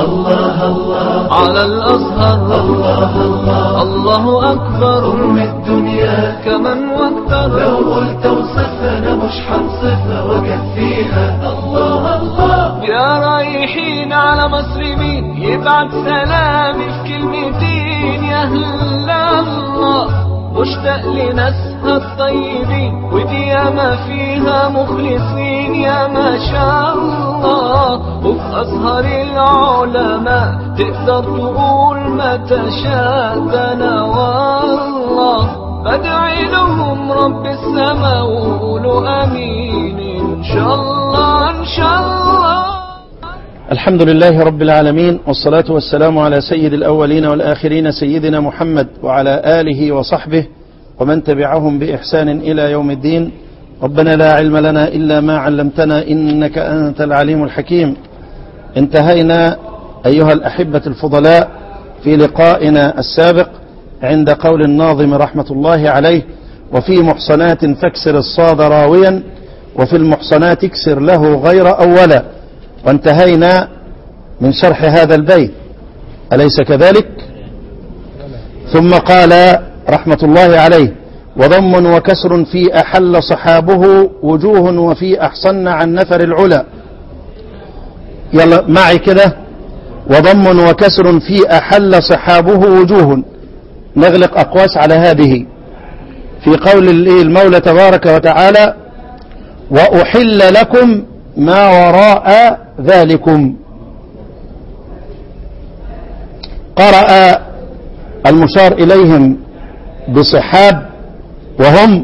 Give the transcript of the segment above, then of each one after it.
الله الله على الأزهر الله الله الله أكبر حرم الدنيا كمن واكثر لو قلت وصفنا مش حنصفها وكفيها الله الله يا رايحين على مصر مين يبعت سلامي في كلمتين يا أهل الله مشتاق لناسها الطيبين ودي ياما فيها مخلصين يا ما شاء الله وفي أزهر العلماء تقدر تقول ما تشاء ده أنا والله بدعي لهم رب السماء وقولوا امين ان شاء الله ان شاء الله الحمد لله رب العالمين والصلاة والسلام على سيد الأولين والآخرين سيدنا محمد وعلى آله وصحبه ومن تبعهم بإحسان إلى يوم الدين ربنا لا علم لنا إلا ما علمتنا إنك أنت العليم الحكيم انتهينا أيها الأحبة الفضلاء في لقائنا السابق عند قول الناظم رحمة الله عليه وفي محصنات فاكسر الصاد راويا وفي المحصنات اكسر له غير أولا وانتهينا من شرح هذا البيت أليس كذلك ثم قال رحمة الله عليه وضم وكسر في أحل صحابه وجوه وفي أحصن عن نفر العلا يلا معي كده وضم وكسر في أحل صحابه وجوه نغلق أقواس على هذه في قول المولى تبارك وتعالى وأحل لكم ما وراء ذلكم قرأ المشار إليهم بصحاب وهم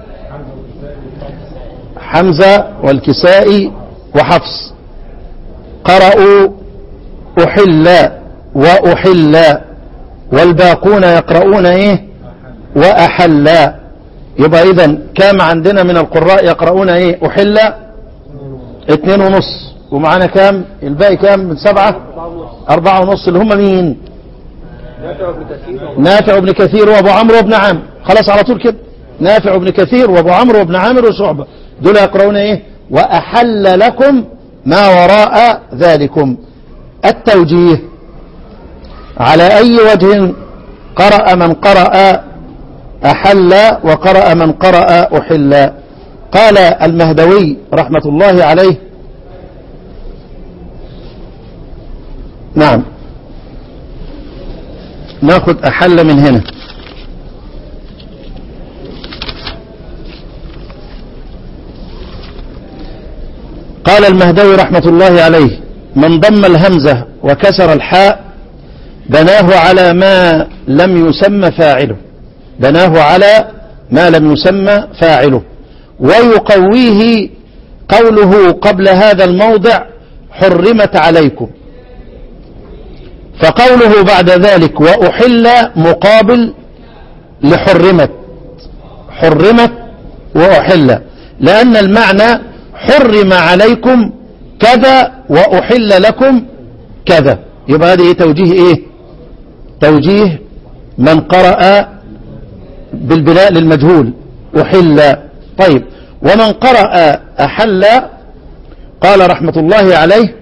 حمزة والكسائي وحفص قرأوا أحل وأحل والباقون يقرؤون إيه وأحل يبقى إذا كام عندنا من القراء يقرؤون إيه أحل اتنين ونص ومعانا كام الباقي كام من سبعة أربعة ونص اللي هم مين نافع بن كثير وابو عمرو وابن عامر خلاص على طول كده نافع بن كثير وابو عمرو وابن عامر وشعبة دول يقرؤون ايه وأحل لكم ما وراء ذلكم التوجيه على أي وجه قرأ من قرأ أحل وقرأ من قرأ أحل قال المهدوي رحمة الله عليه نعم ناخذ أحل من هنا قال المهدوي رحمة الله عليه من ضم الهمزة وكسر الحاء بناه على ما لم يسمى فاعله بناه على ما لم يسمى فاعله ويقويه قوله قبل هذا الموضع حرمت عليكم فقوله بعد ذلك وأحل مقابل لحرمت حرمت وأحل لأن المعنى حرم عليكم كذا وأحل لكم كذا يبقى هذه توجيه إيه توجيه من قرأ بالبناء للمجهول أحل طيب ومن قرأ أحل قال رحمة الله عليه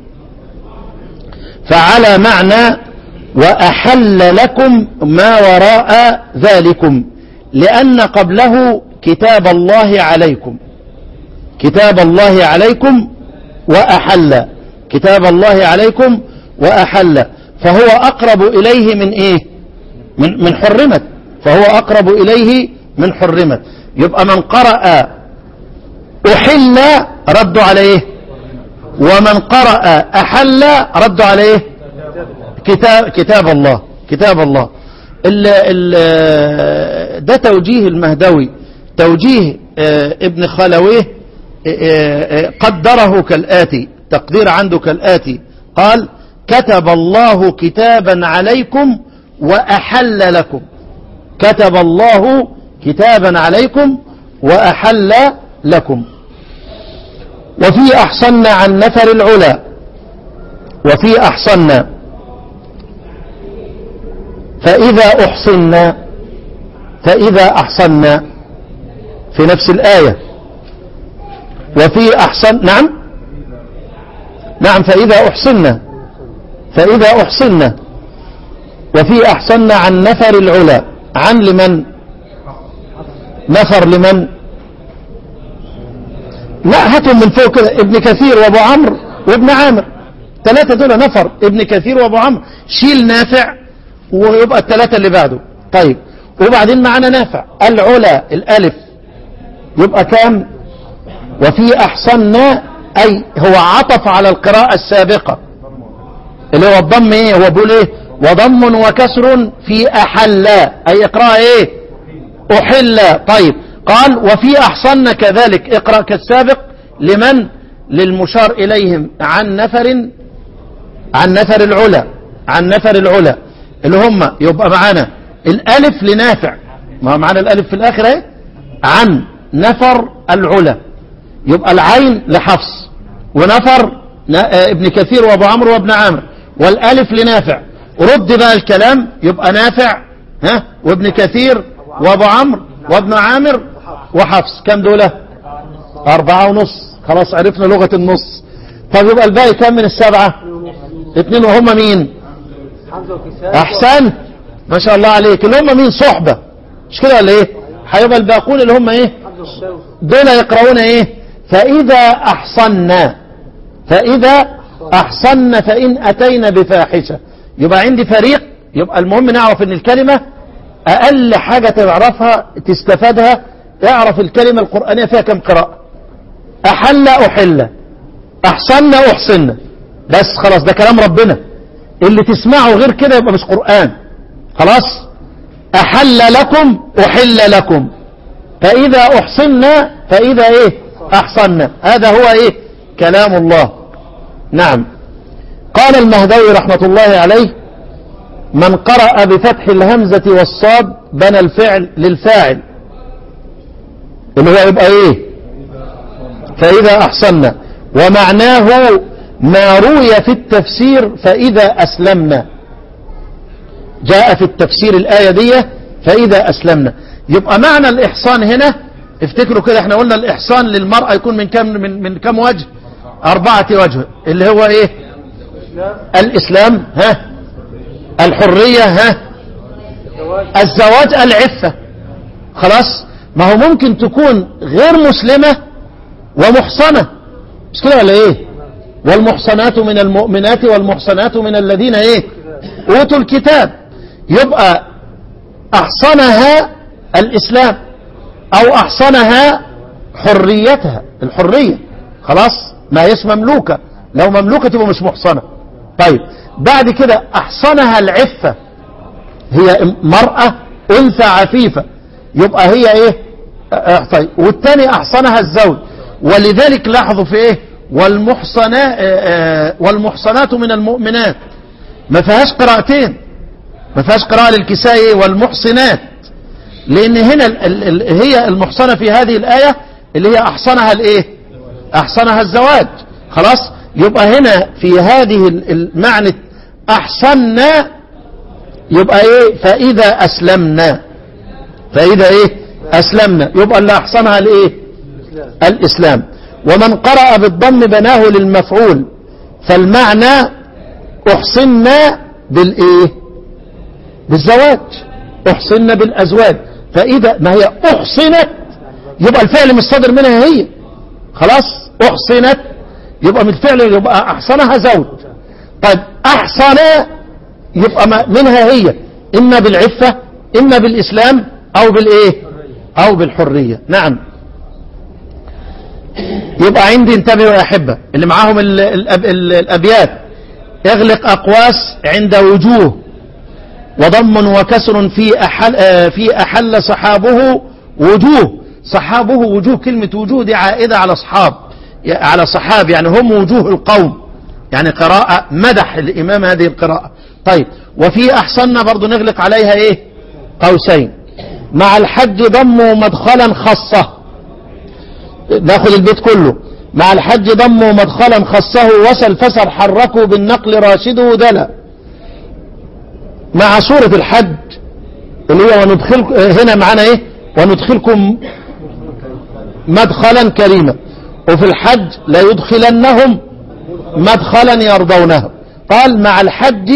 فعلى معنى وأحل لكم ما وراء ذلكم لأن قبله كتاب الله عليكم كتاب الله عليكم وأحل كتاب الله عليكم وأحل فهو أقرب إليه من إيه من, من حرمت فهو أقرب إليه من حرمت يبقى من قرأ أحل ردوا عليه ومن قرأ أحل ردوا عليه كتاب, كتاب الله كتاب الله ال ال ده توجيه المهدوي توجيه ابن خلويه قدره كالآتي تقدير عنده كالآتي قال كتب الله كتابا عليكم وأحل لكم كتب الله كتابا عليكم وأحل لكم وفي أحصن عن نفر العلا وفي أحصن فإذا أحصن فإذا أحصن في نفس الآية وفي أحصن نعم نعم فإذا أحصن فإذا أحصنا وفي أحصنا عن نفر العلا عن لمن نفر لمن لا هاتهم من فوق كده ابن كثير وابو عمرو وابن عامر ثلاثة دول نفر ابن كثير وابو عمرو شيل نافع ويبقى الثلاثة اللي بعده طيب وبعدين معنا نافع العلا الالف يبقى كام وفي احصنا اي هو عطف على القراءة السابقة اللي هو الضم ايه هو بيقول ايه وضم وكسر في احل اي اقرأ ايه احل طيب قال وفي احصن كذلك اقرأ كالسابق لمن للمشار اليهم عن نفر عن نفر العلا عن نفر العلا اللي هم يبقى معانا الالف لنافع ما هو معانا الالف في الاخر اهي عن نفر العلا يبقى العين لحفص ونفر نا- ابن كثير وابو عمرو وابن عامر والالف لنافع رد بقى الكلام يبقى نافع ها وابن كثير وابو عمرو وابن عامر وحفص كم دولة أربعة ونص خلاص عرفنا لغة النص طب يبقى الباقي كم من السبعة اتنين وهم مين أحسن ما شاء الله عليك اللي هم مين صحبة مش كده ولا ايه هيبقى الباقون اللي هم ايه دول يقرؤون ايه فإذا أحصنا فإذا أحصن فإن أتينا بفاحشة يبقى عندي فريق يبقى المهم نعرف ان الكلمة أقل حاجة تعرفها تستفادها اعرف الكلمة القرآنية فيها كم قراءة أحل أحل أحسن أحسن بس خلاص ده كلام ربنا اللي تسمعه غير كده يبقى مش قرآن خلاص أحل لكم أحل لكم فإذا أحصنا فإذا إيه أحصنا هذا هو إيه كلام الله نعم قال المهدوي رحمة الله عليه من قرأ بفتح الهمزة والصاد بنى الفعل للفاعل اللي هو يبقى ايه فإذا أحسنا ومعناه ما روي في التفسير فإذا أسلمنا جاء في التفسير الآية دي فإذا أسلمنا يبقى معنى الإحصان هنا افتكروا كده احنا قلنا الإحصان للمرأة يكون من كم من, من كم وجه أربعة وجه اللي هو ايه الإسلام ها الحرية ها الزواج العفة خلاص ما هو ممكن تكون غير مسلمة ومحصنة مش كده ولا ايه والمحصنات من المؤمنات والمحصنات من الذين ايه اوتوا الكتاب يبقى احصنها الاسلام او احصنها حريتها الحرية خلاص ما هيش مملوكة لو مملوكة تبقى مش محصنة طيب بعد كده احصنها العفة هي مرأة انثى عفيفة يبقى هي ايه اه طيب والتاني احصنها الزوج ولذلك لاحظوا في ايه والمحصنات اه والمحصنات من المؤمنات ما فيهاش قراءتين ما فيهاش قراءة للكسائي والمحصنات لان هنا ال ال هي المحصنة في هذه الآية اللي هي احصنها الايه احصنها الزواج خلاص يبقى هنا في هذه المعنى احصنا يبقى ايه فاذا اسلمنا فاذا ايه اسلمنا يبقى اللي احصنها الايه الاسلام ومن قرأ بالضم بناه للمفعول فالمعنى احصنا بالايه بالزواج احصنا بالازواج فاذا ما هي احصنت يبقى الفعل مش صادر منها هي خلاص احصنت يبقى من الفعل يبقى احصنها زوج طيب احصن يبقى منها هي اما بالعفة اما بالاسلام او بالايه او بالحرية نعم يبقى عندي انتبهوا يا احبة اللي معاهم ال ال ال الابيات اغلق اقواس عند وجوه وضم وكسر في أحل, في أحل صحابه وجوه صحابه وجوه كلمة وجوه دي عائدة على أصحاب على صحاب يعني هم وجوه القوم يعني قراءة مدح الإمام هذه القراءة طيب وفي أحسننا برضو نغلق عليها إيه قوسين مع الحج ضموا مدخلا خاصة ناخذ البيت كله مع الحج ضموا مدخلا خصه وصل فسر حركوا بالنقل راشده دلا مع سورة الحج اللي هو وندخل هنا معانا ايه وندخلكم مدخلا كريما وفي الحج لا يدخلنهم مدخلا يرضونه قال مع الحج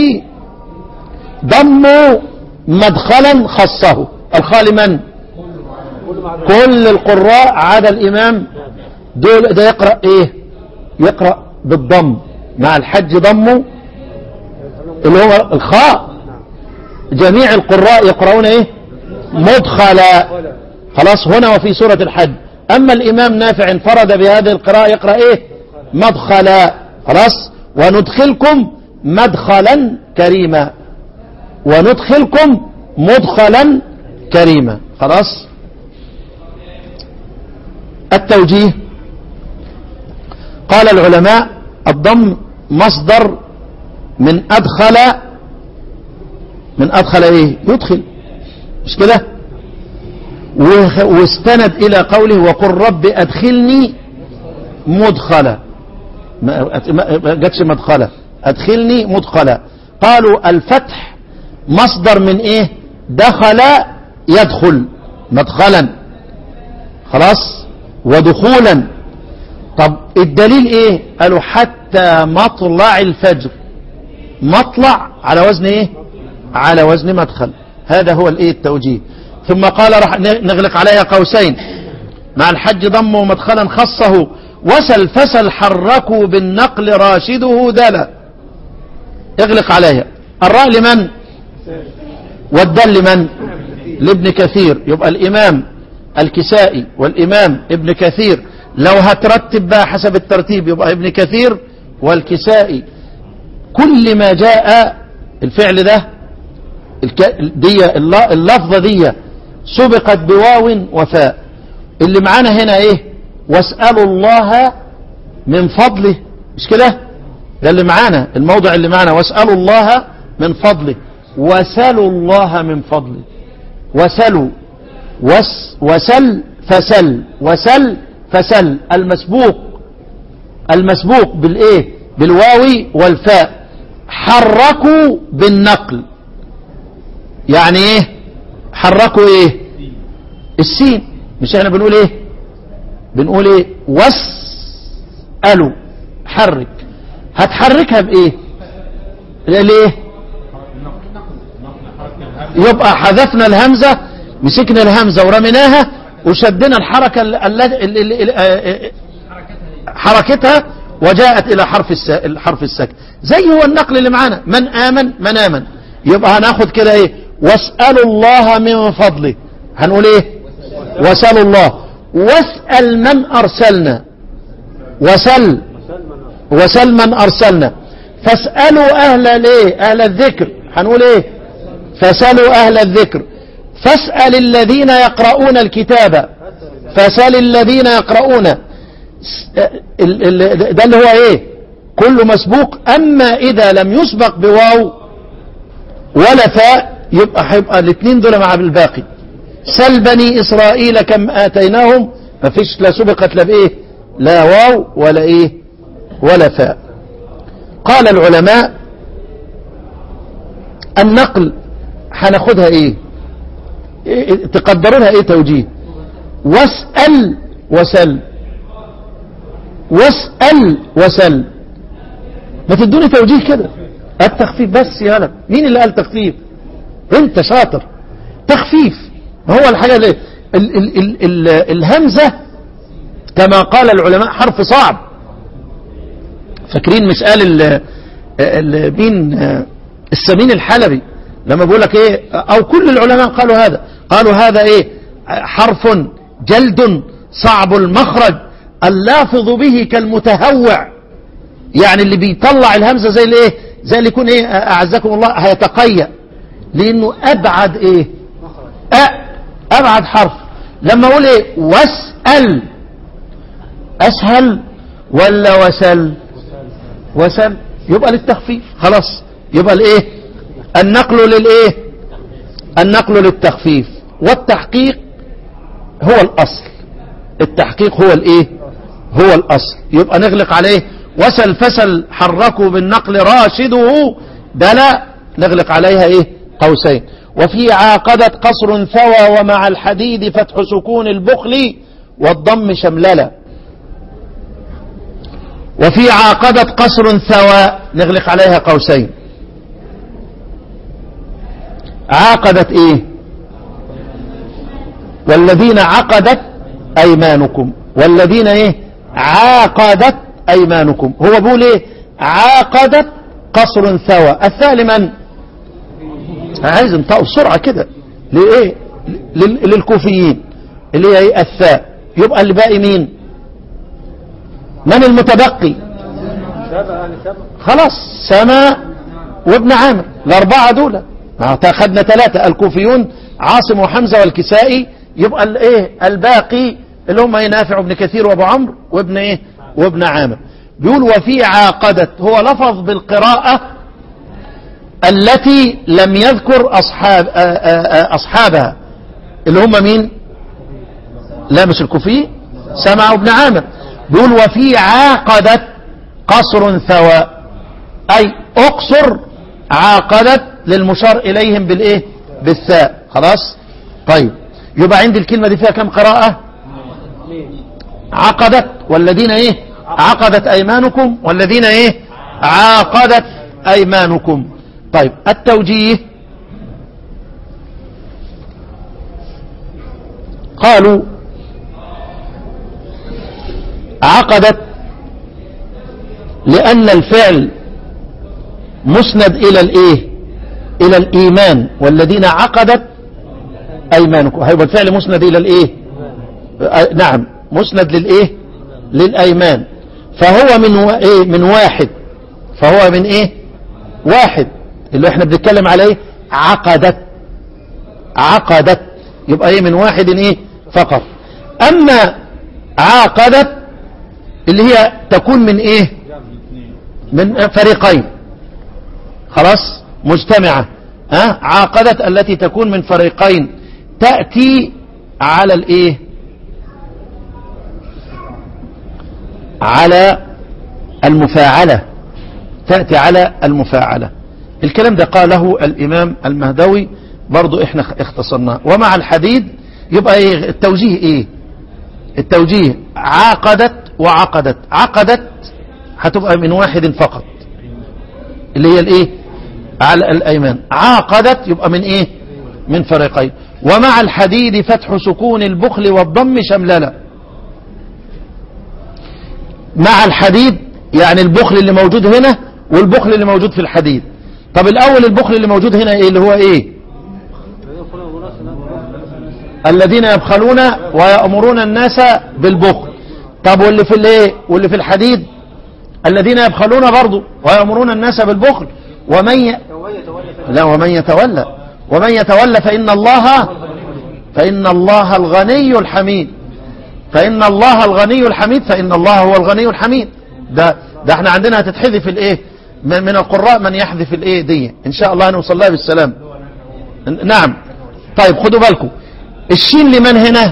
ضموا مدخلا خصه الخال من كل القراء عدا الإمام دول ده يقرأ ايه يقرأ بالضم مع الحج ضمه اللي هو الخاء جميع القراء يقرؤون ايه مدخلا خلاص هنا وفي سورة الحج أما الإمام نافع انفرد بهذه القراءة يقرأ إيه مدخلا خلاص وندخلكم مدخلا كريما وندخلكم مدخلا كريما خلاص التوجيه قال العلماء الضم مصدر من أدخل من أدخل إيه يدخل مش كده واستند إلى قوله وقل رب أدخلني مدخلا ما جاتش مدخلا أدخلني مدخلا قالوا الفتح مصدر من إيه دخل يدخل مدخلا خلاص ودخولا طب الدليل ايه قالوا حتى مطلع الفجر مطلع على وزن ايه على وزن مدخل هذا هو الايه التوجيه ثم قال رح نغلق عليها قوسين مع الحج ضم مدخلا خصه وسل فسل حركوا بالنقل راشده دلا اغلق عليها الراء لمن والدل لمن لابن كثير يبقى الإمام الكسائي والإمام ابن كثير لو هترتب بقى حسب الترتيب يبقى ابن كثير والكسائي كل ما جاء الفعل ده دي اللفظة دي سبقت بواو وفاء اللي معانا هنا ايه واسألوا الله من فضله مش كده ده اللي معانا الموضع اللي معانا واسألوا الله من فضله وسلوا الله من فضله وسلوا وس وسل فسل وسل فسل المسبوق المسبوق بالايه بالواو والفاء حركوا بالنقل يعني ايه حركوا ايه السين مش احنا بنقول ايه بنقول ايه واسألوا حرك هتحركها بايه ليه يبقى حذفنا الهمزة مسكنا الهمزة ورميناها وشدنا الحركة التي حركتها وجاءت إلى حرف الحرف الساكن زي هو النقل اللي معانا من آمن من آمن يبقى هناخد كده ايه واسألوا الله من فضله هنقول ايه وسألوا الله واسأل من أرسلنا وسل وسل من أرسلنا فاسألوا أهل الايه أهل الذكر هنقول ايه فسألوا أهل الذكر فاسأل الذين يقرؤون الكتاب فسأل الذين يقرؤون ده اللي هو ايه كله مسبوق اما اذا لم يسبق بواو ولا فاء يبقى هيبقى الاثنين دول مع الباقي سل بني اسرائيل كم اتيناهم ما فيش لا سبقت لا بايه لا واو ولا ايه ولا فاء قال العلماء النقل هناخدها ايه تقدروا لها ايه توجيه واسأل وسل واسأل وسل ما تدوني توجيه كده التخفيف بس يا ولد مين اللي قال تخفيف انت شاطر تخفيف ما هو الحاجة اللي ال ال ال ال الهمزة كما قال العلماء حرف صعب فاكرين مش قال ال ال مين السمين الحلبي لما بيقول لك ايه او كل العلماء قالوا هذا قالوا هذا ايه حرف جلد صعب المخرج اللافظ به كالمتهوع يعني اللي بيطلع الهمزة زي الايه زي اللي يكون ايه اعزكم الله هيتقيأ لانه ابعد ايه أ ابعد حرف لما اقول ايه واسأل اسهل ولا وسل وسل يبقى للتخفيف خلاص يبقى الايه النقل للايه النقل للتخفيف والتحقيق هو الاصل التحقيق هو الايه هو الاصل يبقى نغلق عليه وسل فسل حركوا بالنقل راشده دلا نغلق عليها ايه قوسين وفي عاقدة قصر ثوى ومع الحديد فتح سكون البخل والضم شمللة وفي عاقدة قصر ثواء نغلق عليها قوسين عاقدت ايه والذين عقدت ايمانكم والذين ايه عاقدت ايمانكم هو بيقول ايه عاقدت قصر ثوى الثاء لمن عايز انطقوا بسرعة كده لإيه لل- للكوفيين اللي هي إيه؟ الثاء يبقى اللي باقي مين من المتبقي خلاص سما وابن عامر الأربعة دول ما خدنا ثلاثة الكوفيون عاصم وحمزة والكسائي يبقى الايه الباقي اللي هم إيه؟ نافع وابن كثير وابو عمرو وابن ايه وابن عامر بيقول وفي عاقدت هو لفظ بالقراءة التي لم يذكر أصحاب آآ آآ أصحابها اللي هم مين لا مش الكوفي سمع ابن عامر بيقول وفي عاقدت قصر ثواء أي أقصر عاقدت للمشار إليهم بالإيه بالثاء خلاص طيب يبقى عندي الكلمة دي فيها كم قراءة عقدت والذين ايه عقدت ايمانكم والذين ايه عاقدت ايمانكم طيب التوجيه قالوا عقدت لأن الفعل مسند إلى الإيه إلى الإيمان والذين عقدت أيمانكم هيبقى الفعل مسند إلى الإيه آه، نعم مسند للإيه للأيمان فهو من و... إيه من واحد فهو من إيه واحد اللي احنا بنتكلم عليه عقدت عقدت يبقى ايه من واحد ايه فقط اما عاقدت اللي هي تكون من ايه من فريقين خلاص مجتمعة ها عاقدت التي تكون من فريقين تأتي على الايه على المفاعلة تأتي على المفاعلة الكلام ده قاله الإمام المهدوي برضو احنا اختصرناه ومع الحديد يبقى ايه التوجيه ايه التوجيه عاقدت وعقدت عقدت هتبقى من واحد فقط اللي هي الايه على الايمان عاقدت يبقى من ايه من فريقين ومع الحديد فتح سكون البخل والضم شمللة مع الحديد يعني البخل اللي موجود هنا والبخل اللي موجود في الحديد طب الاول البخل اللي موجود هنا ايه اللي هو ايه الذين يبخلون ويأمرون الناس بالبخل طب واللي في الايه واللي في الحديد الذين يبخلون برضه ويأمرون الناس بالبخل ومن ي... لا ومن يتولى ومن يتولى فإن الله فإن الله الغني الحميد فإن الله الغني الحميد فإن الله هو الغني الحميد ده ده احنا عندنا هتتحذف الايه من, من القراء من يحذف الايه دي ان شاء الله نوصل لها بالسلام نعم طيب خدوا بالكم الشين لمن هنا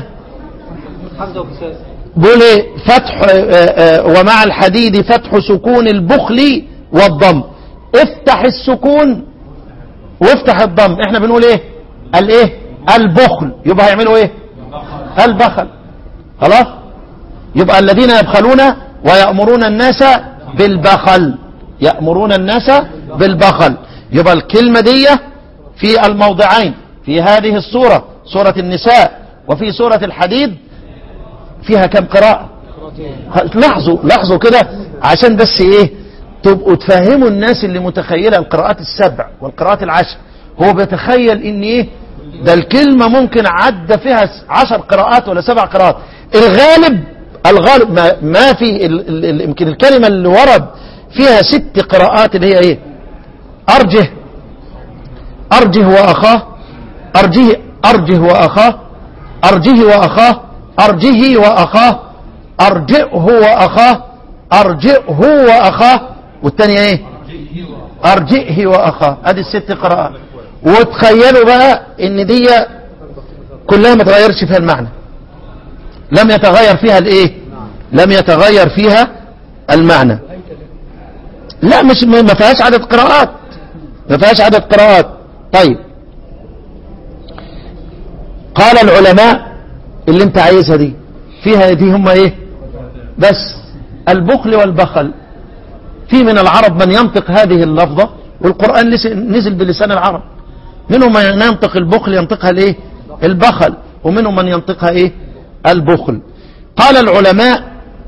بيقول ايه فتح آه، آه، ومع الحديد فتح سكون البخل والضم افتح السكون وافتح الضم احنا بنقول ايه الايه البخل يبقى هيعملوا ايه البخل خلاص يبقى الذين يبخلون ويأمرون الناس بالبخل يأمرون الناس بالبخل يبقى الكلمة دي في الموضعين في هذه السورة سورة النساء وفي سورة الحديد فيها كم قراءة لاحظوا لاحظوا كده عشان بس ايه تبقوا تفهموا الناس اللي متخيلة القراءات السبع والقراءات العشر هو بيتخيل ان ايه ده الكلمة ممكن عدى فيها عشر قراءات ولا سبع قراءات الغالب الغالب ما, ما في ال- ال- ال- يمكن الكلمة اللي ورد فيها ست قراءات اللي هي ايه ارجه ارجه واخاه ارجه ارجه واخاه ارجه واخاه ارجه واخاه ارجئه واخاه ارجئه واخاه والثانيه ايه ارجئه واخاه ادي الست قراءات وتخيلوا بقى ان دي كلها ما تغيرش فيها المعنى لم يتغير فيها الايه لم يتغير فيها المعنى لا مش ما فيهاش عدد قراءات ما فيهاش عدد قراءات طيب قال العلماء اللي انت عايزها دي فيها دي هم ايه بس البخل والبخل في من العرب من ينطق هذه اللفظة والقرآن لس- نزل بلسان العرب منهم من ينطق البخل ينطقها الايه البخل ومنهم من ينطقها ايه البخل قال العلماء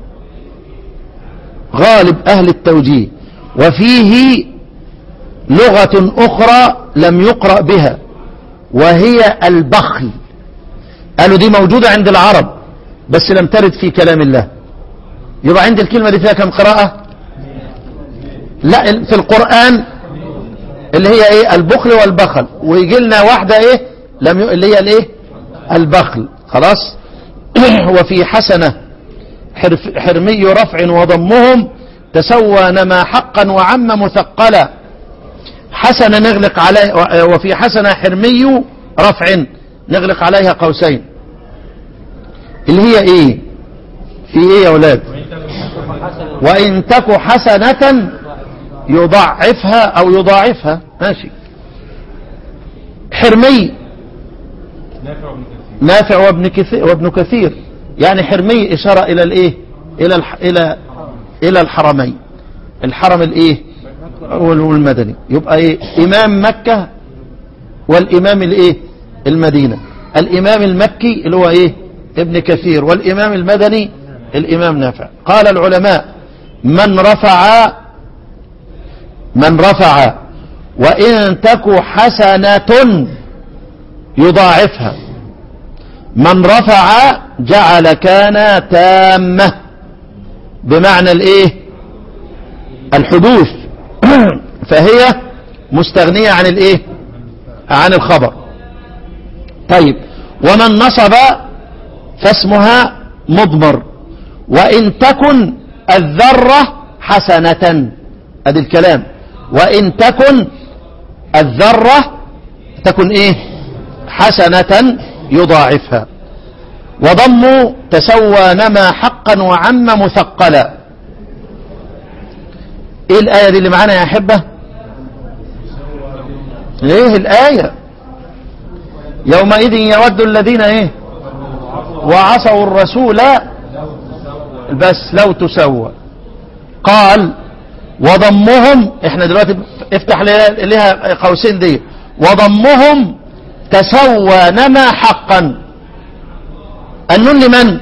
غالب أهل التوجيه وفيه لغة أخرى لم يقرأ بها وهي البخل قالوا دي موجودة عند العرب بس لم ترد في كلام الله يبقى عند الكلمة دي فيها كم قراءة لا ال- في القرآن اللي هي ايه البخل والبخل ويجي لنا واحدة ايه لم ي... اللي هي الايه البخل خلاص وفي حسنة حرف... حرمي رفع وضمهم تسوى نما حقا وعم مثقلا حسنة نغلق عليه وفي حسنة حرمي رفع نغلق عليها قوسين اللي هي ايه في ايه يا اولاد وان تك حسنة يضعفها او يضاعفها ماشي حرمي نافع وابن كثير وابن كثير يعني حرمي اشاره الى الايه الى الح... الى الى الحرمين الحرم الايه وال- والمدني يبقى ايه امام مكة والامام الايه المدينة الامام المكي اللي هو ايه ابن كثير والامام المدني الامام نافع قال العلماء من رفع من رفع وان تك حسنة يضاعفها من رفع جعل كان تامة بمعنى الايه الحدوث فهي مستغنية عن الايه عن الخبر طيب ومن نصب فاسمها مضمر وإن تكن الذرة حسنة ادي الكلام وإن تكن الذرة تكن ايه حسنة يضاعفها وضم تسوى نما حقا وعم مثقلا ايه الآية دي اللي معانا يا أحبة ايه الآية يومئذ يود الذين ايه وعصوا الرسول بس لو تسوى قال وضمهم احنا دلوقتي افتح لها لها قوسين دي وضمهم تسوى نما حقا النون لمن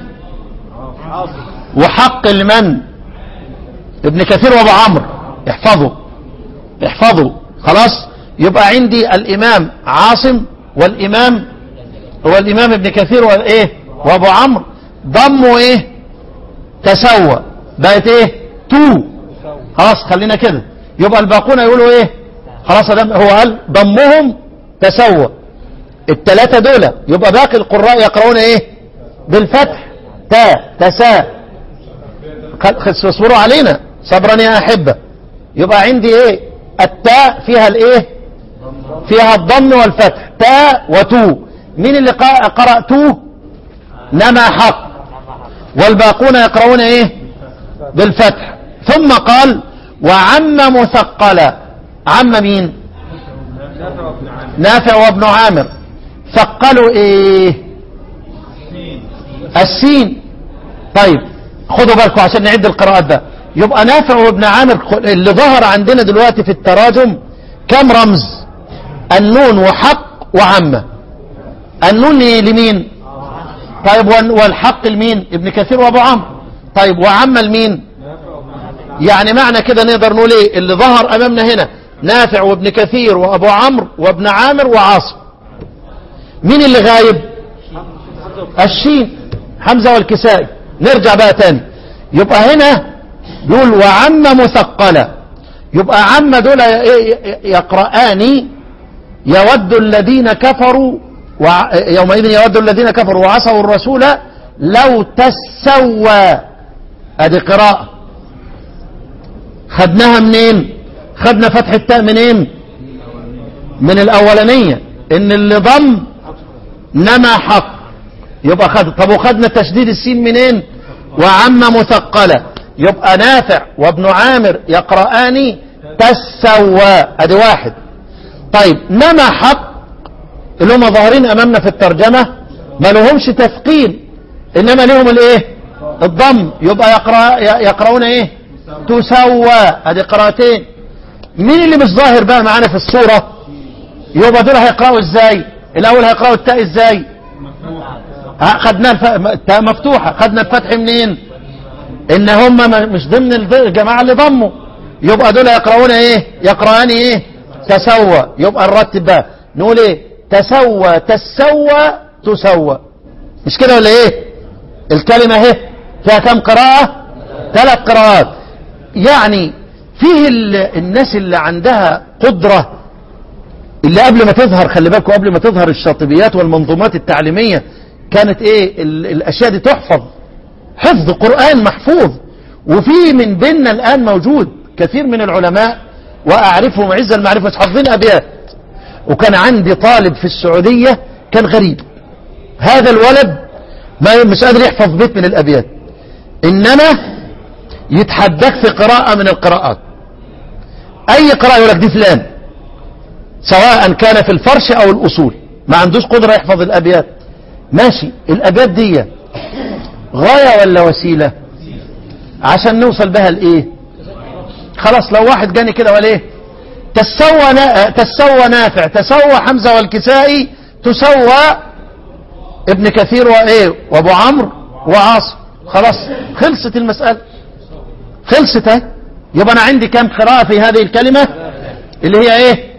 وحق لمن ابن كثير وابو عمرو احفظوا احفظوا خلاص يبقى عندي الامام عاصم والامام هو الامام ابن كثير وايه وابو عمرو ضموا ايه تسوى بقت ايه تو خلاص خلينا كده يبقى الباقون يقولوا ايه خلاص دم هو قال ضمهم تسوى الثلاثه دول يبقى باقي القراء يقرؤون ايه بالفتح تا تسا اصبروا علينا صبرا يا أحبة يبقى عندي ايه التاء فيها الايه فيها الضم والفتح تاء وتو مين اللي قا- قرأ تو نما حق والباقون يقرؤون ايه بالفتح ثم قال وعم مثقلا عم مين نافع وابن عامر ثقلوا ايه السين طيب خدوا بالكم عشان نعد القراءات ده يبقى نافع وابن عامر اللي ظهر عندنا دلوقتي في التراجم كم رمز النون وحق وعمة النون لمين طيب وال- والحق لمين ابن كثير وابو عمرو طيب وعمة لمين يعني معنى كده نقدر نقول ايه اللي ظهر امامنا هنا نافع وابن كثير وابو عمرو وابن عامر وعاصم مين اللي غايب الشين حمزة والكسائي نرجع بقى تاني يبقى هنا دول وعم مثقلة يبقى عم دول ي- ي- يقرآن يود الذين كفروا وع- يومئذ يود الذين كفروا وعصوا الرسول لو تسوى ادي قراءة خدناها منين خدنا فتح التاء منين من الاولانية ان اللي ضم نما حق يبقى خد طب وخدنا تشديد السين منين وعم مثقلة يبقى نافع وابن عامر يقرآن تسوى ادي واحد طيب نما حق اللي هم ظاهرين امامنا في الترجمة ما لهمش تثقيل انما لهم الايه الضم يبقى يقرأ يقرؤون ايه تسوى ادي قراءتين مين اللي مش ظاهر بقى معانا في الصورة يبقى دول هيقرأوا ازاي الاول هيقرأوا التاء ازاي ها، خدنا الف... التاء مفتوحة خدنا الفتح منين ان هم م- مش ضمن الض- الجماعة اللي ضموا يبقى دول يقرؤون ايه يقرأان ايه تسوى يبقى نرتب بقى نقول ايه تسوى تسوى تسوى مش كده ولا ايه الكلمة اهي فيها كم قراءة ثلاث قراءات يعني فيه ال- الناس اللي عندها قدرة اللي قبل ما تظهر خلي بالكم قبل ما تظهر الشاطبيات والمنظومات التعليمية كانت ايه ال- الاشياء دي تحفظ حفظ قرآن محفوظ وفي من بيننا الآن موجود كثير من العلماء وأعرفهم عز المعرفة حافظين أبيات وكان عندي طالب في السعودية كان غريب هذا الولد ما مش قادر يحفظ بيت من الأبيات إنما يتحداك في قراءة من القراءات أي قراءة يقول لك دي فلان سواء كان في الفرش أو الأصول ما عندوش قدرة يحفظ الأبيات ماشي الأبيات دي غاية ولا وسيلة عشان نوصل بها لإيه خلاص لو واحد جاني كده ولا إيه تسوى نا... تسوى نافع تسوى حمزة والكسائي تسوى ابن كثير وإيه وأبو عمرو وعاصم خلاص خلصت المسألة خلصت اهي يبقى أنا عندي كم قراءة في هذه الكلمة اللي هي إيه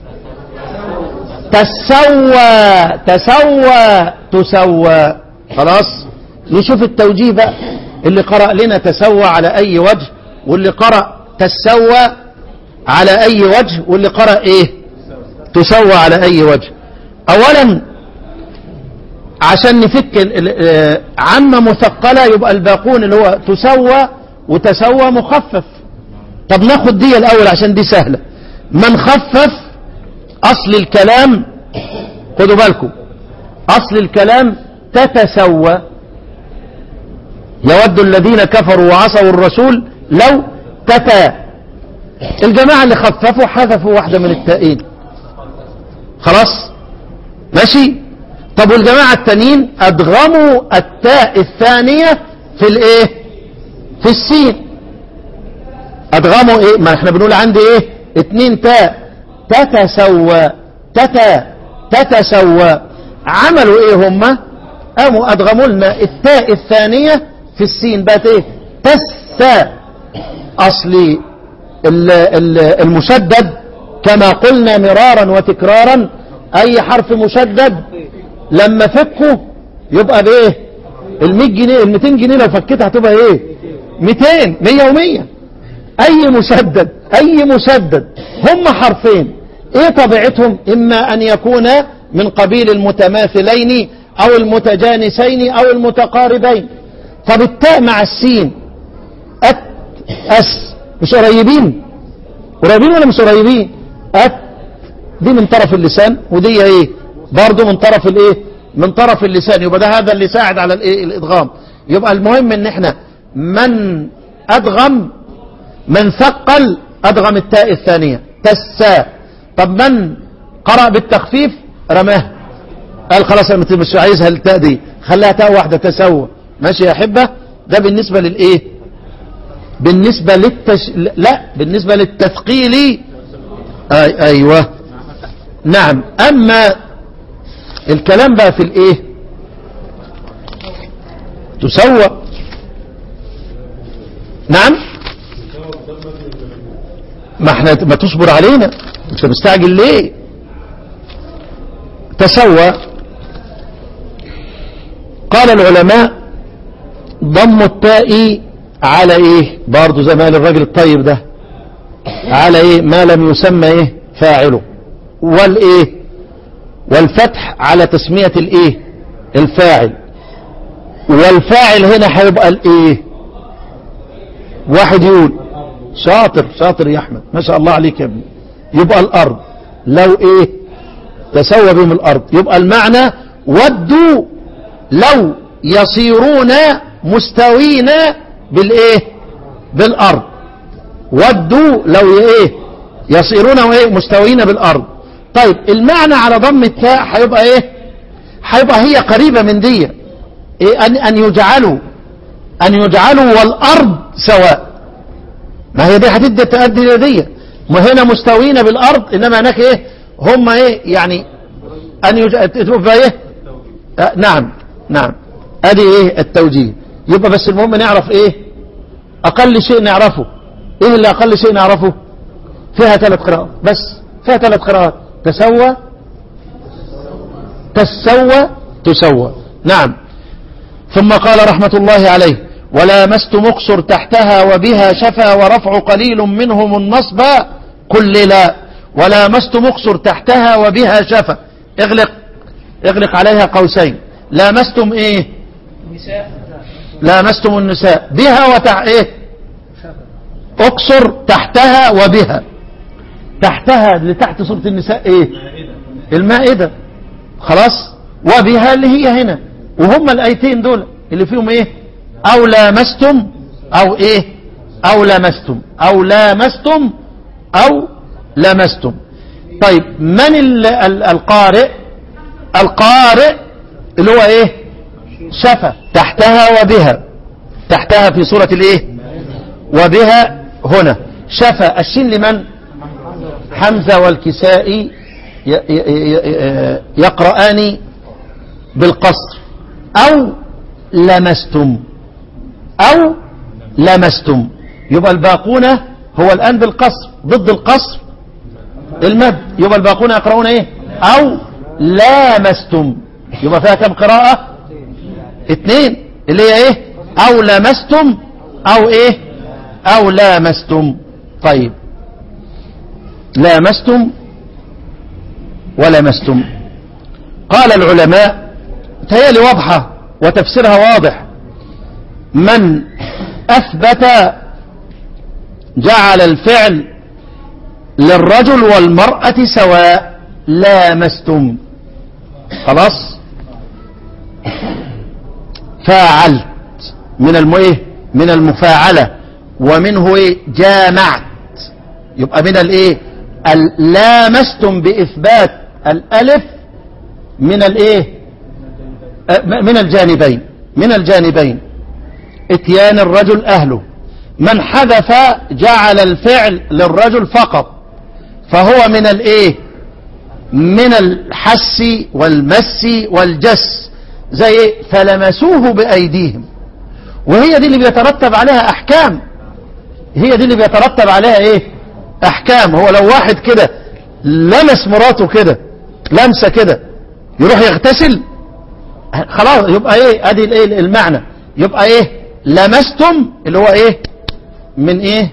تسوى تسوى تسوى خلاص نشوف التوجيه بقى اللي قرأ لنا تسوى على أي وجه واللي قرأ تسوى على أي وجه واللي قرأ إيه تسوى على أي وجه أولا عشان نفك ال- ال- آه، عم مثقلة يبقى الباقون اللي هو تسوى وتسوى مخفف طب ناخد دي الأول عشان دي سهلة من خفف أصل الكلام خدوا بالكم أصل الكلام تتسوى يود الذين كفروا وعصوا الرسول لو تتا الجماعة اللي خففوا حذفوا واحدة من التائين خلاص ماشي طب والجماعة التانيين أدغموا التاء الثانية في الايه في السين أدغموا ايه ما احنا بنقول عندي ايه اتنين تاء تتسوى تتا تتسوى عملوا ايه هم قاموا ادغموا لنا التاء الثانية في السين بقت ايه تسا اصلي ال- ال- المشدد كما قلنا مرارا وتكرارا اي حرف مشدد لما فكه يبقى بايه ال 100 جنيه ال 200 جنيه لو فكتها هتبقى ايه 200 100 و100 اي مشدد اي مشدد هم حرفين ايه طبيعتهم اما ان يكون من قبيل المتماثلين او المتجانسين او المتقاربين طب التاء مع السين ات اس مش قريبين قريبين ولا مش قريبين ات دي من طرف اللسان ودي ايه برضو من طرف الايه من طرف اللسان يبقى ده هذا اللي ساعد على الايه الادغام يبقى المهم ان احنا من ادغم من ثقل أدغم التاء الثانية تسا طب من قرأ بالتخفيف رماه قال خلاص أنا مش عايزها التاء دي خليها تاء واحدة تسوى ماشي يا أحبة ده بالنسبة للإيه بالنسبة للتش... لا بالنسبة للتثقيل أي... أيوة نعم أما الكلام بقى في الإيه تسوى نعم ما احنا ما تصبر علينا انت مستعجل ليه تسوى قال العلماء ضم التاء على ايه برضه زي ما قال الراجل الطيب ده على ايه ما لم يسمى ايه فاعله والايه والفتح على تسمية الايه الفاعل والفاعل هنا هيبقى الايه واحد يقول شاطر شاطر يا احمد ما شاء الله عليك يا ابني يبقى الارض لو ايه تسوى بهم الارض يبقى المعنى ودوا لو يصيرون مستوين بالايه بالارض ودوا لو ايه يصيرون وايه مستوين بالارض طيب المعنى على ضم التاء هيبقى ايه هيبقى هي قريبة من دي إيه ان ان يجعلوا أن يجعلوا والأرض سواء ما هي دي هتدي تؤدي إلى دي ما هنا مستوين بالأرض إنما هناك إيه هم إيه يعني أن يج... تبقى إيه آه نعم نعم أدي إيه التوجيه يبقى بس المهم نعرف إيه أقل شيء نعرفه إيه اللي أقل شيء نعرفه فيها ثلاث قراءات بس فيها ثلاث قراءات تسوى تسوى تسوى نعم ثم قال رحمة الله عليه ولا مست مقصر تحتها وبها شفا ورفع قليل منهم النصب كل لا ولا مست مقصر تحتها وبها شفا اغلق اغلق عليها قوسين لامستم ايه لامستم النساء بها وتح ايه اقصر تحتها وبها تحتها اللي تحت سورة النساء ايه المائدة خلاص وبها اللي هي هنا وهم الايتين دول اللي فيهم ايه او لامستم او ايه او لمستم او لامستم او لمستم طيب من ال ال القارئ القارئ اللي هو ايه شفا تحتها وبها تحتها في سورة الايه وبها هنا شفا الشين لمن حمزة والكسائي يقرآن بالقصر أو لمستم أو لمستم يبقى الباقون هو الآن بالقصر ضد القصر المد يبقى الباقون يقرؤون ايه أو لامستم يبقى فيها كم قراءة اثنين اللي هي ايه أو لمستم أو ايه أو لامستم طيب لامستم ولمستم قال العلماء تهيألي واضحة وتفسيرها واضح من أثبت جعل الفعل للرجل والمرأة سواء لامستم خلاص فاعلت من المئه من المفاعلة ومنه ايه جامعت يبقى من الايه لامستم بإثبات الألف من الايه من الجانبين من الجانبين اتيان الرجل أهله من حذف جعل الفعل للرجل فقط فهو من الايه من الحس والمس والجس زي فلمسوه بأيديهم وهي دي اللي بيترتب عليها أحكام هي دي اللي بيترتب عليها ايه احكام هو لو واحد كده لمس مراته كده لمسه كده يروح يغتسل خلاص يبقى ايه ادي الايه المعنى يبقى ايه لمستم اللي هو ايه من ايه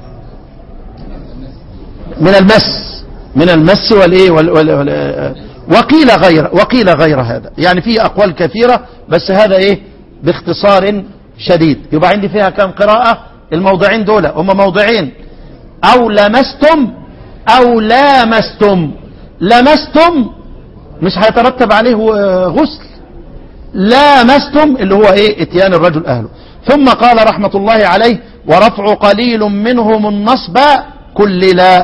من المس من المس والايه وال وال وال وقيل غير وقيل غير هذا يعني في اقوال كثيره بس هذا ايه باختصار شديد يبقى عندي فيها كم قراءه الموضعين دول هم موضعين او لمستم او لامستم لمستم مش هيترتب عليه غسل لامستم اللي هو ايه اتيان الرجل اهله ثم قال رحمة الله عليه ورفع قليل منهم النصب كل لا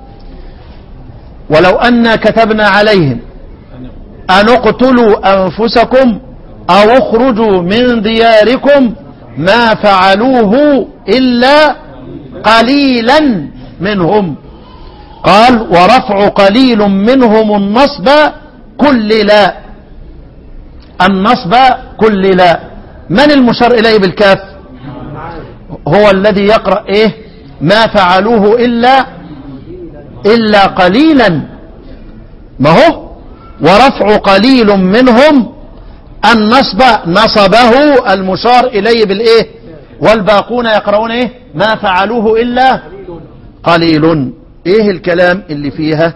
ولو أن كتبنا عليهم أن اقتلوا أنفسكم أو اخرجوا من دياركم ما فعلوه إلا قليلا منهم قال ورفع قليل منهم النصب كل لا النصب كل لا من المشار إليه بالكاف هو الذي يقرأ إيه ما فعلوه إلا إلا قليلا ما هو ورفع قليل منهم النصب نصبه المشار إليه بالإيه والباقون يقرؤون إيه ما فعلوه إلا قليل إيه الكلام اللي فيها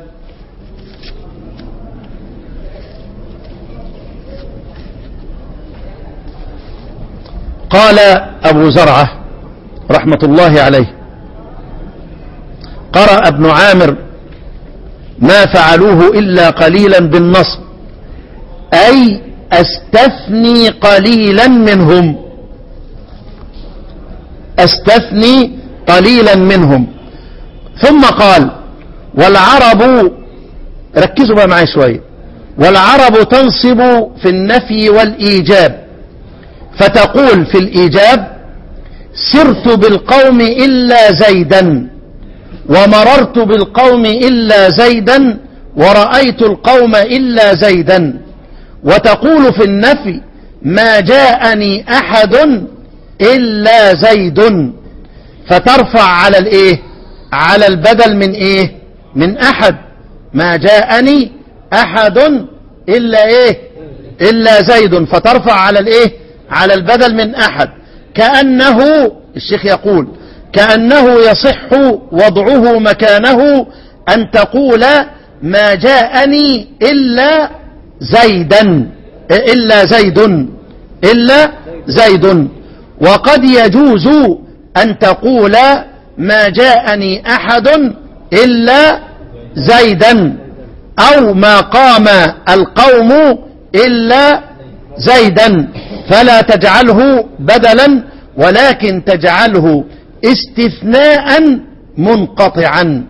قال أبو زرعة رحمة الله عليه قرأ ابن عامر ما فعلوه إلا قليلا بالنصب أي استثني قليلا منهم استثني قليلا منهم ثم قال والعرب ركزوا بقى معي شوية والعرب تنصب في النفي والإيجاب فتقول في الإيجاب سرت بالقوم إلا زيدا ومررت بالقوم إلا زيدا ورأيت القوم إلا زيدا وتقول في النفي ما جاءني أحد إلا زيد فترفع على الإيه على البدل من إيه من أحد ما جاءني أحد إلا إيه إلا زيد فترفع على الإيه على البدل من أحد كأنه الشيخ يقول كأنه يصح وضعه مكانه أن تقول ما جاءني إلا زيدا إلا زيد إلا زيد وقد يجوز أن تقول ما جاءني أحد إلا زيدا أو ما قام القوم إلا زيدا فلا تجعله بدلا ولكن تجعله استثناء منقطعا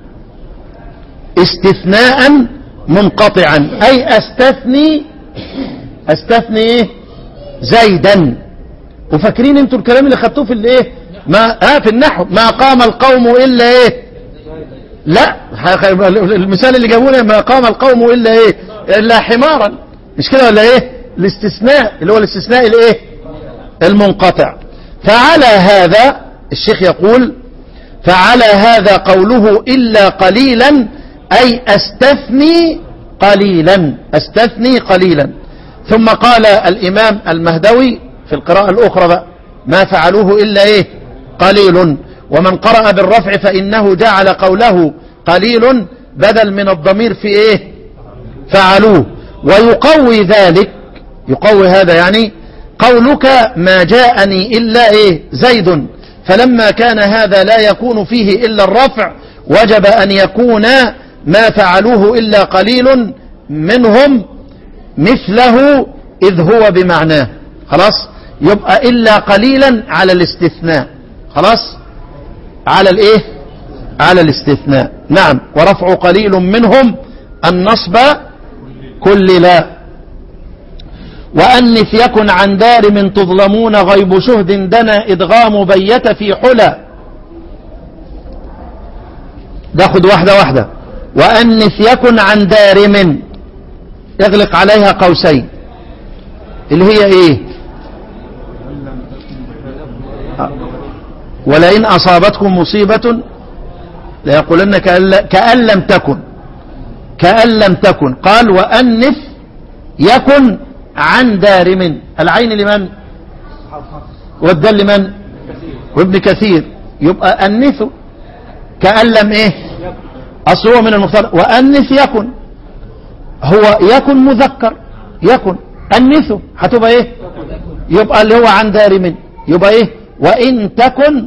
استثناء منقطعا أي أستثني أستثني إيه؟ زيدا وفاكرين انتوا الكلام اللي خدتوه في الايه ما اه في النحو ما قام القوم الا ايه لا المثال اللي جابونا ما قام القوم الا ايه الا حمارا مش كده ولا ايه الاستثناء اللي هو الاستثناء الايه المنقطع فعلى هذا الشيخ يقول فعلى هذا قوله إلا قليلا أي أستثني قليلا أستثني قليلا ثم قال الإمام المهدوي في القراءة الأخرى بقى ما فعلوه إلا إيه قليل ومن قرأ بالرفع فإنه جعل قوله قليل بدل من الضمير في إيه فعلوه ويقوي ذلك يقوي هذا يعني قولك ما جاءني إلا إيه زيد فلما كان هذا لا يكون فيه إلا الرفع وجب أن يكون ما فعلوه إلا قليل منهم مثله إذ هو بمعناه خلاص يبقى إلا قليلا على الاستثناء خلاص على الايه على الاستثناء نعم ورفع قليل منهم النصب كل لا وأنف يكن عن دار من تظلمون غيب شهد دنا إدغام بيت في حلى ناخد واحدة واحدة وأنف يكن عن دار من اغلق عليها قوسين اللي هي ايه ولئن أصابتكم مصيبة ليقولن كأن لم تكن كأن لم تكن قال وأنف يكن عن دار من العين لمن والدل لمن وابن كثير يبقى أنث كأن لم إيه أصل هو من المختار وأنث يكن هو يكن مذكر يكن أنثه هتبقى إيه يبقى اللي هو عن دار من يبقى إيه وإن تكن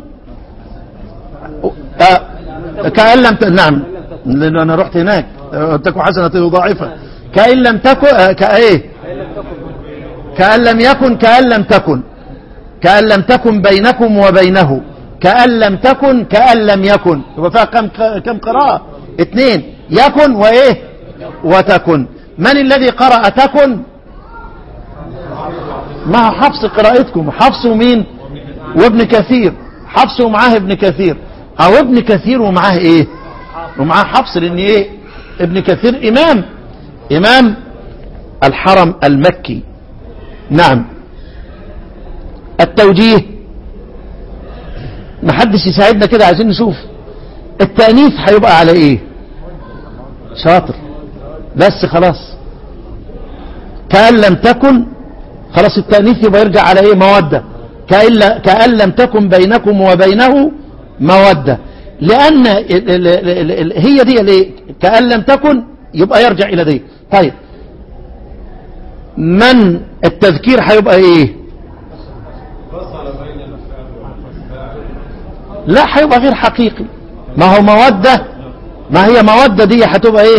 آه كأن لم ت... نعم لأن أنا رحت هناك تكن حسنة ضاعفة كأن لم تكن آه كأيه كأن لم يكن كأن لم تكن كأن لم تكن بينكم وبينه كأن لم تكن كأن لم يكن يبقى فيها كم كم قراءة اثنين يكن وإيه وتكن من الذي قرأ تكن مع حفص قراءتكم حفص ومين وابن كثير حفص ومعاه ابن كثير او ابن كثير ومعاه ايه ومعاه حفص لان ايه ابن كثير امام امام الحرم المكي نعم التوجيه ما حدش يساعدنا كده عايزين نشوف التأنيث هيبقى على ايه شاطر بس خلاص كأن لم تكن خلاص التأنيث يبقى يرجع على ايه مودة كأن, كأن لم تكن بينكم وبينه مودة لأن ال ال ال ال هي دي ليه كأن لم تكن يبقى يرجع إلى دي طيب من التذكير هيبقى ايه لا هيبقى غير حقيقي ما هو مودة ما هي مودة دي هتبقى ايه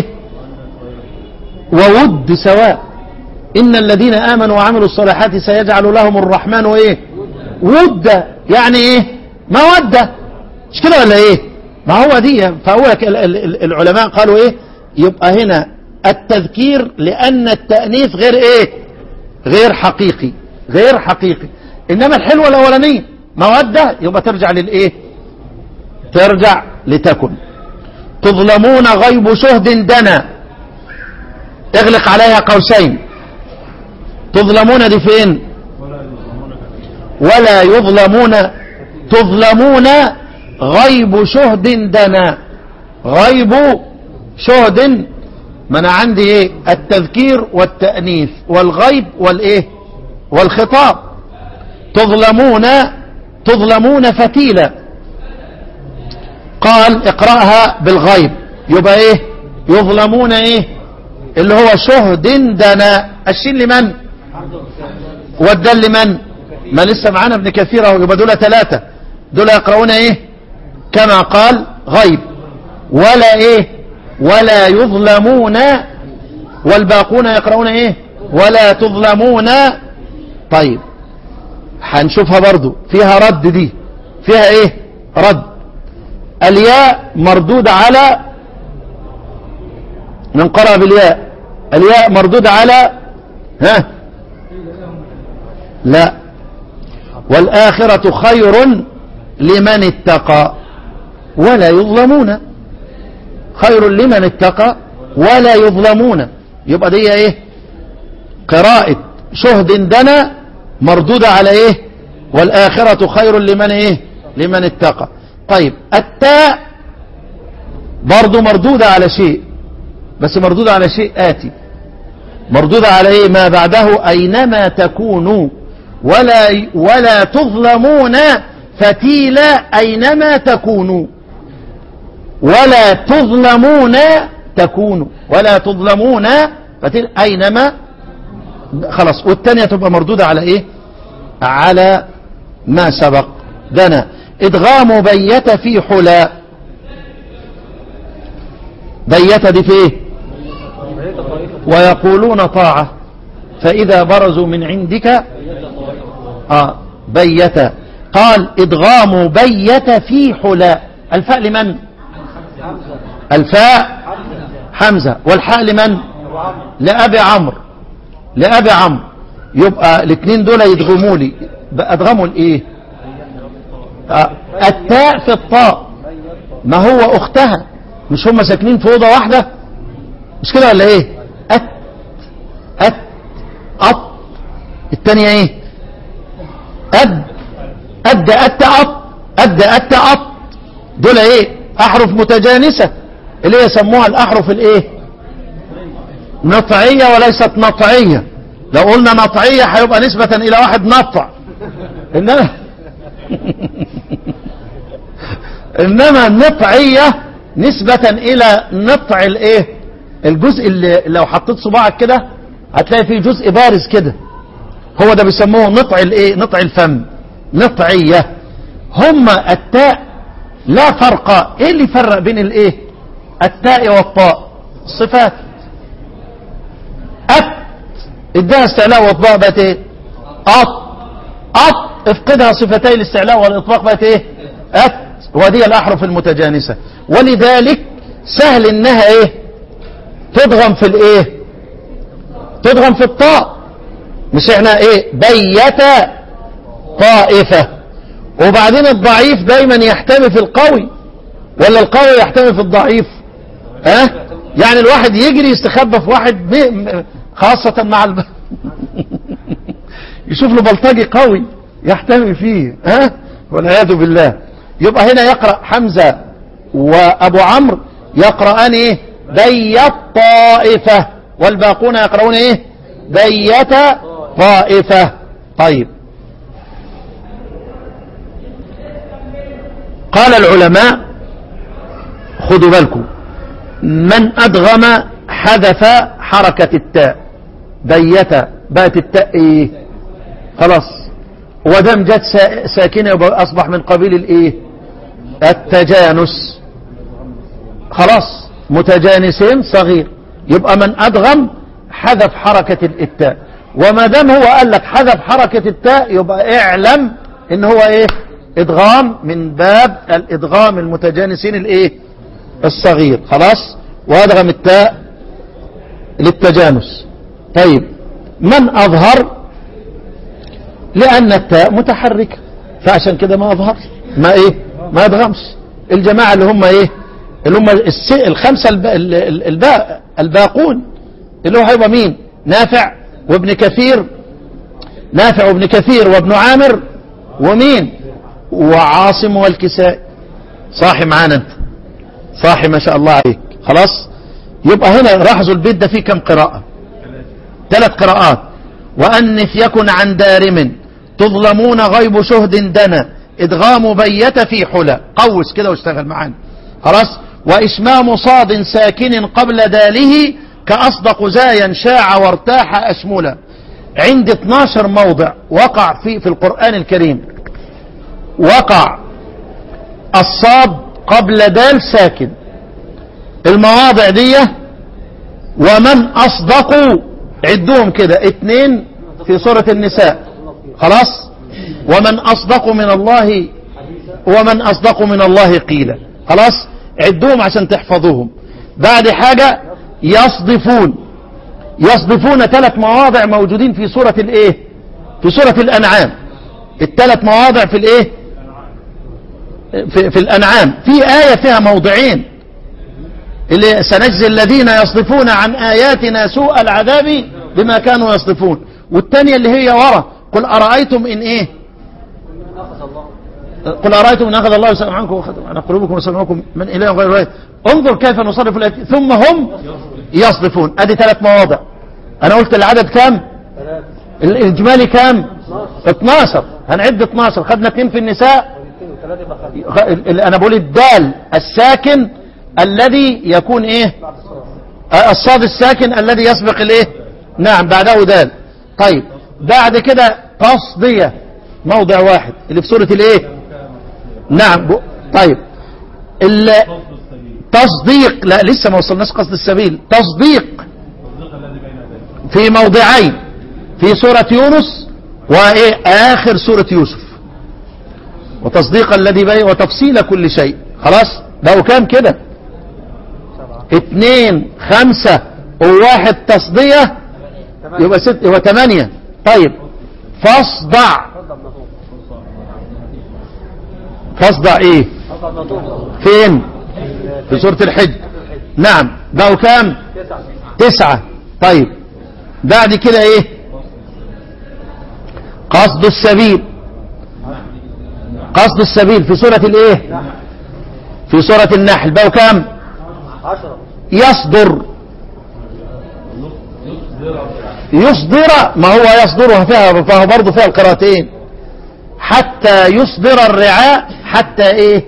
وود سواء إن الذين آمنوا وعملوا الصالحات سيجعل لهم الرحمن ايه ودة يعني ايه مودة مش كده ولا ايه ما هو دي فهو العلماء قالوا ايه يبقى هنا التذكير لأن التأنيث غير ايه غير حقيقي غير حقيقي انما الحلوة الاولانية مودة يبقى ترجع للايه ترجع لتكن تظلمون غيب شهد دنا اغلق عليها قوسين تظلمون دي فين ولا يظلمون تظلمون غيب شهد دنا غيب شهد ما انا عندي ايه التذكير والتأنيث والغيب والايه والخطاب تظلمون تظلمون فتيلا قال اقرأها بالغيب يبقى ايه يظلمون ايه اللي هو شهد دنا الشين لمن والدل لمن ما لسه معانا ابن كثير اهو يبقى دول ثلاثة دول يقرؤون ايه كما قال غيب ولا ايه ولا يظلمون والباقون يقرؤون ايه ولا تظلمون طيب هنشوفها برضو فيها رد دي فيها ايه رد الياء مردود على من قرأ بالياء الياء مردود على ها لا والآخرة خير لمن اتقى ولا يظلمون خير لمن اتقى ولا يظلمون يبقى دي ايه قراءة شهد دنا مردودة على ايه والآخرة خير لمن ايه لمن اتقى طيب التاء برضو مردودة على شيء بس مردودة على شيء آتي مردودة على ايه ما بعده اينما تكونوا ولا ولا تظلمون فتيلا اينما تكونوا ولا تظلمون تكونوا ولا تظلمون فتيلا اينما خلاص والثانية تبقى مردودة على ايه على ما سبق دنا ادغام بيت في حلا بيت دي في ايه ويقولون طاعة فإذا برزوا من عندك آه بيت قال إدغام بيت في حلا الفاء لمن الفاء حمزة والحاء لمن لأبي عمرو لأبي عمرو يبقى الاثنين دول يدغموا لي بقى ادغموا الايه آه التاء في الطاء ما هو اختها مش هم ساكنين في اوضه واحده مش كده ولا ايه أت أت أط الثانية ايه أد أد أت أط أد أت أط دول ايه أحرف متجانسة اللي يسموها الأحرف الايه نطعية وليست نطعية لو قلنا نطعية هيبقى نسبة إلى واحد نطع إنما إنما النطعية نسبة إلى نطع الإيه الجزء اللي لو حطيت صباعك كده هتلاقي فيه جزء بارز كده هو ده بيسموه نطع الايه نطع الفم نطعية هم التاء لا فرق ايه اللي يفرق بين الايه التاء والطاء صفات أت ادها استعلاء واطباق بقت ايه أط أط افقدها صفتي الاستعلاء والاطباق بقت ايه أت ودي الأحرف المتجانسة ولذلك سهل انها ايه تضغم في الايه تضغم في الطاء مش احنا ايه بيت طائفة وبعدين الضعيف دايما يحتمي في القوي ولا القوي يحتمي في الضعيف ها أه؟ يعني الواحد يجري يستخبى في واحد خاصة مع الب... يشوف له بلطجي قوي يحتمي فيه ها أه؟ والعياذ بالله يبقى هنا يقرأ حمزة وابو عمرو يقرأان ايه بيت طائفة والباقون يقرؤون ايه بيت طائفة طيب قال العلماء خذوا بالكم من أدغم حذف حركة التاء بيت بات التاء ايه خلاص ودم جت ساكنة يبقى أصبح من قبيل الايه التجانس خلاص متجانسين صغير يبقى من أدغم حذف حركة التاء وما دام هو قال لك حذف حركة التاء يبقى اعلم ان هو ايه ادغام من باب الادغام المتجانسين الايه الصغير خلاص وادغم التاء للتجانس طيب من اظهر لأن التاء متحركة فعشان كده ما أظهرش ما إيه ما يضغمش الجماعة اللي هم إيه اللي هم الس... الخمسة الب... ال- ال- الباء الباقون اللي هو هيبقى مين نافع وابن كثير نافع وابن كثير وابن عامر ومين وعاصم والكسائي صاحي معانا انت صاحي ما شاء الله عليك خلاص يبقى هنا لاحظوا البيت ده فيه كم قراءة ثلاث قراءات وأنف يكن عن دارم تظلمون غيب شهد دنا إدغام بيت في حلى قوس كده واشتغل معانا خلاص وإشمام صاد ساكن قبل داله كأصدق زايا شاع وارتاح أشملا عند 12 موضع وقع في في القرآن الكريم وقع الصاد قبل دال ساكن المواضع دي ومن أصدق عدوهم كده اتنين في سورة النساء خلاص ومن أصدق من الله ومن أصدق من الله قيلا خلاص عدوهم عشان تحفظوهم بعد حاجة يصدفون يصدفون ثلاث مواضع موجودين في سورة الايه في سورة الأنعام الثلاث مواضع في الايه في, في الأنعام في آية فيها موضعين اللي سنجزي الذين يصدفون عن آياتنا سوء العذاب بما كانوا يصدفون والثانية اللي هي ورا قل أرأيتم إن إيه قل أرأيتم إن أخذ الله سمعكم عنكم وأخذ عن قلوبكم وسمعكم من إله غير الله انظر كيف نصرف الآيات ثم هم يصدفون أدي ثلاث مواضع أنا قلت العدد كام الإجمالي كام 12 هنعد 12 خدنا اثنين في النساء ال- انا بقول الدال الساكن الذي يكون ايه آه، الصاد الساكن الذي يسبق الايه نعم بعده دال طيب بعد كده تصدية موضع واحد اللي في سورة الايه نعم ب... طيب ال... تصديق لا لسه ما وصلناش قصد السبيل تصديق في موضعين في سورة يونس وايه اخر سورة يوسف وتصديق الذي بين وتفصيل كل شيء خلاص لو كان كده اتنين خمسة وواحد تصدية يبقى ست يبقى تمانية طيب فاصدع فاصدع ايه فين في سورة الحج نعم بقوا كام تسعة طيب بعد كده ايه قصد السبيل قصد السبيل في سورة الايه في سورة النحل بقوا كام يصدر يصدر ما هو يصدرها فيها فهو برضه فيها القراءتين حتى يصدر الرعاء حتى ايه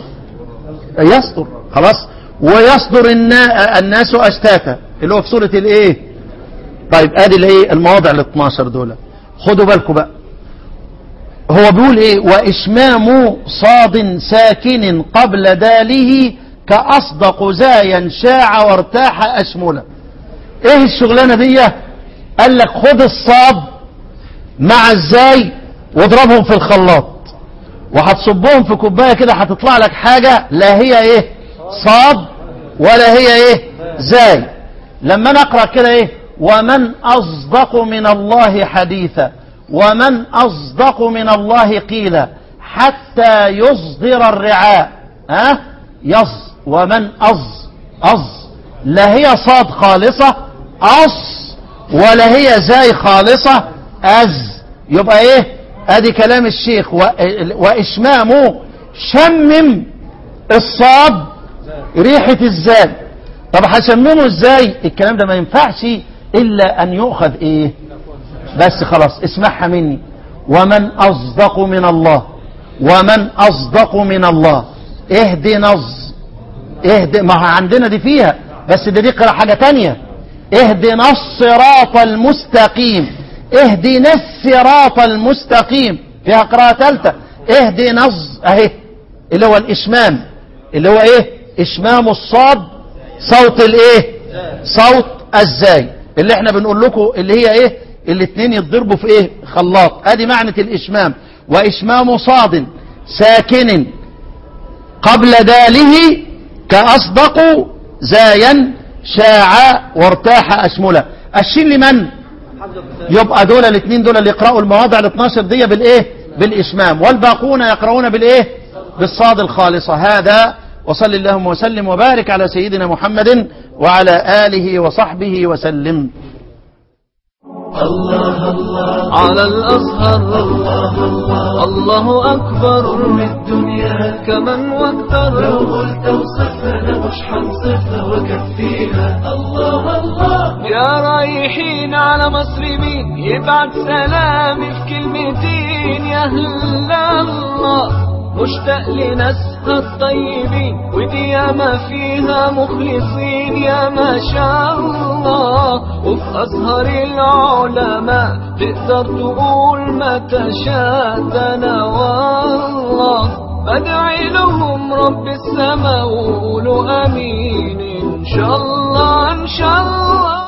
يصدر خلاص ويصدر النا- الناس اشتاتا اللي هو في سورة الايه طيب ادي الايه المواضع ال 12 دول خدوا بالكم بقى هو بيقول ايه واشمام صاد ساكن قبل داله كاصدق زايا شاع وارتاح اشمله ايه الشغلانه دي قال لك خد الصاد مع الزاي واضربهم في الخلاط وهتصبهم في كوبايه كده هتطلع لك حاجه لا هي ايه صاد ولا هي ايه زاي لما نقرا كده ايه ومن اصدق من الله حديثا ومن اصدق من الله قيلا حتى يصدر الرعاء ها يص ومن أص أص لا هي صاد خالصة أص ولا هي زاي خالصة أز يبقى ايه ادي كلام الشيخ و- واشمامه شمم الصاد ريحة الزاي طب هشممه ازاي الكلام ده ما ينفعش الا ان يؤخذ ايه بس خلاص اسمعها مني ومن اصدق من الله ومن اصدق من الله اهدنا الص- اهد ما هو عندنا دي فيها بس دي, دي قراءة حاجة تانية اهدنا الصراط المستقيم اهدنا الصراط المستقيم فيها قراءة ثالثة اهدنا الص- اهي اللي هو الاشمام اللي هو ايه اشمام الصاد صوت الايه صوت الزاي اللي احنا بنقول لكم اللي هي ايه الاثنين يتضربوا في ايه خلاط ادي معنى الاشمام واشمام صاد ساكن قبل داله كأصدق زايا شاع وارتاح أشمله الشين لمن يبقى دول الاثنين دول اللي يقرأوا المواضع ال 12 دي بالايه بالإشمام والباقون يقرؤون بالايه بالصاد الخالصة هذا وصل اللهم وسلم وبارك على سيدنا محمد وعلى آله وصحبه وسلم الله الله على الأزهر الله الله الله أكبر من الدنيا كمن لو واكثر قلت وصفنا مش حنصفها وكفيها الله الله يا رايحين على مصر مين يبعت سلامي في كلمتين يا هلا الله مشتاق لناسها الطيبين ودي ياما فيها مخلصين يا ما شاء الله وفي أزهر العلماء تقدر تقول ما تشاء ده أنا والله بدعي لهم رب السماء وقولوا امين ان شاء الله ان شاء الله